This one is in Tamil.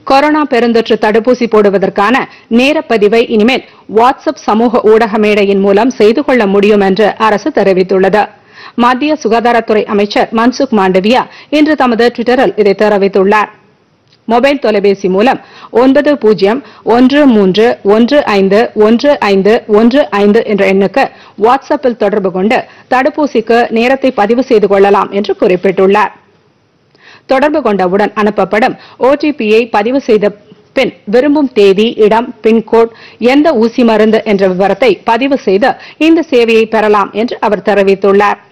கொரோனா பெருந்தொற்று தடுப்பூசி போடுவதற்கான நேரப்பதிவை இனிமேல் வாட்ஸ்அப் சமூக ஊடக மேடையின் மூலம் செய்து கொள்ள முடியும் என்று அரசு தெரிவித்துள்ளது மத்திய சுகாதாரத்துறை அமைச்சர் மன்சுக் மாண்டவியா இன்று தமது டுவிட்டரில் இதை தெரிவித்துள்ளார் மொபைல் தொலைபேசி மூலம் ஒன்பது பூஜ்ஜியம் ஒன்று மூன்று ஒன்று ஐந்து ஒன்று ஐந்து ஒன்று ஐந்து என்ற எண்ணுக்கு வாட்ஸ்அப்பில் தொடர்பு கொண்டு தடுப்பூசிக்கு நேரத்தை பதிவு செய்து கொள்ளலாம் என்று குறிப்பிட்டுள்ளார் தொடர்பு கொண்டவுடன் அனுப்பப்படும் ஓடிபியை பதிவு செய்த பின் விரும்பும் தேதி இடம் பின்கோட் எந்த ஊசி மருந்து என்ற விவரத்தை பதிவு செய்து இந்த சேவையை பெறலாம் என்று அவர் தெரிவித்துள்ளார்